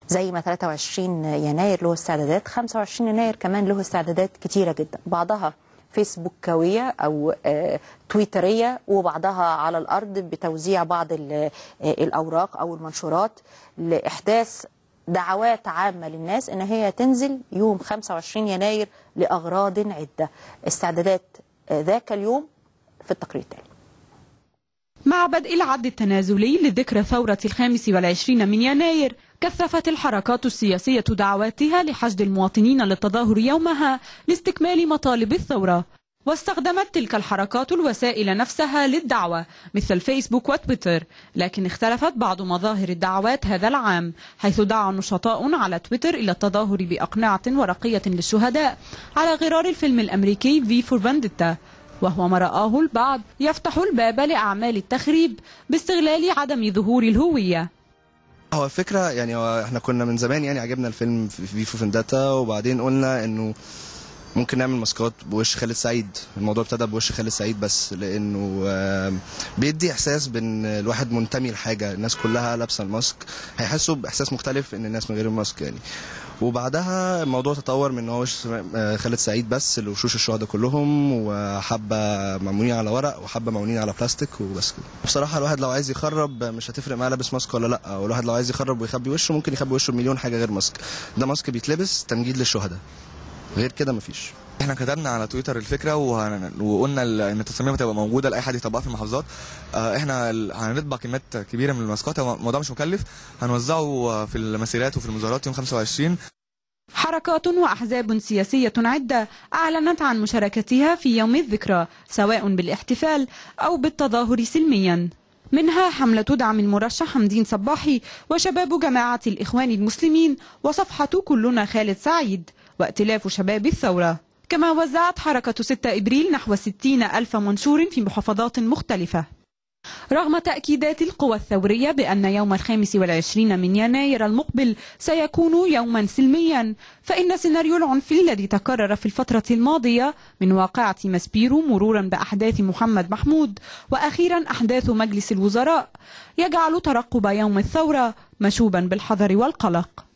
زي ما 23 يناير له استعدادات 25 يناير كمان له استعدادات كتيرة جدا بعضها فيسبوكاوية أو آه، تويترية وبعضها على الأرض بتوزيع بعض ال- آه، الأوراق أو المنشورات لإحداث دعوات عامة للناس إن هي تنزل يوم 25 يناير لأغراض عدة استعدادات آه، ذاك اليوم في التقرير التالي مع بدء العد التنازلي لذكرى ثورة الخامس والعشرين من يناير كثفت الحركات السياسية دعواتها لحشد المواطنين للتظاهر يومها لاستكمال مطالب الثورة واستخدمت تلك الحركات الوسائل نفسها للدعوة مثل الفيسبوك وتويتر لكن اختلفت بعض مظاهر الدعوات هذا العام حيث دعا النشطاء على تويتر إلى التظاهر بأقنعة ورقية للشهداء على غرار الفيلم الأمريكي في فور فانديتا وهو ما رآه البعض يفتح الباب لأعمال التخريب باستغلال عدم ظهور الهوية هو الفكرة يعني هو احنا كنا من زمان يعني عجبنا الفيلم في فيفو فنداتا وبعدين قلنا انه ممكن نعمل ماسكات بوش خالد سعيد الموضوع ابتدى بوش خالد سعيد بس لانه آم، بيدي احساس بان الواحد منتمي لحاجه الناس كلها لابسه الماسك هيحسوا باحساس مختلف ان الناس من غير الماسك يعني وبعدها الموضوع تطور من ان هو وش آه، خالد سعيد بس لوشوش الشهداء كلهم وحبه معمولين على ورق وحبه معمولين على بلاستيك وبس كده بصراحه الواحد لو عايز يخرب مش هتفرق معاه لابس ماسك ولا لا والواحد لو عايز يخرب ويخبي وشه ممكن يخبي وشه بمليون حاجه غير ماسك ده ماسك بيتلبس تمجيد للشهداء غير كده مفيش احنا كتبنا على تويتر الفكره وهن... وقلنا ال- ان التصاميم هتبقى موجوده لاي حد يطبقها في المحافظات اه احنا ال- هنطبع كميات كبيره من الماسكات هو الموضوع مش مكلف هنوزعه في المسيرات وفي المظاهرات يوم 25 حركات وأحزاب سياسية عدة أعلنت عن مشاركتها في يوم الذكرى سواء بالاحتفال أو بالتظاهر سلميا منها حملة دعم المرشح حمدين صباحي وشباب جماعة الإخوان المسلمين وصفحة كلنا خالد سعيد وائتلاف شباب الثورة كما وزعت حركة 6 إبريل نحو 60 ألف منشور في محافظات مختلفة رغم تأكيدات القوى الثورية بأن يوم الخامس والعشرين من يناير المقبل سيكون يوما سلميا فإن سيناريو العنف الذي تكرر في الفترة الماضية من واقعة ماسبيرو مرورا بأحداث محمد محمود وأخيرا أحداث مجلس الوزراء يجعل ترقب يوم الثورة مشوبا بالحذر والقلق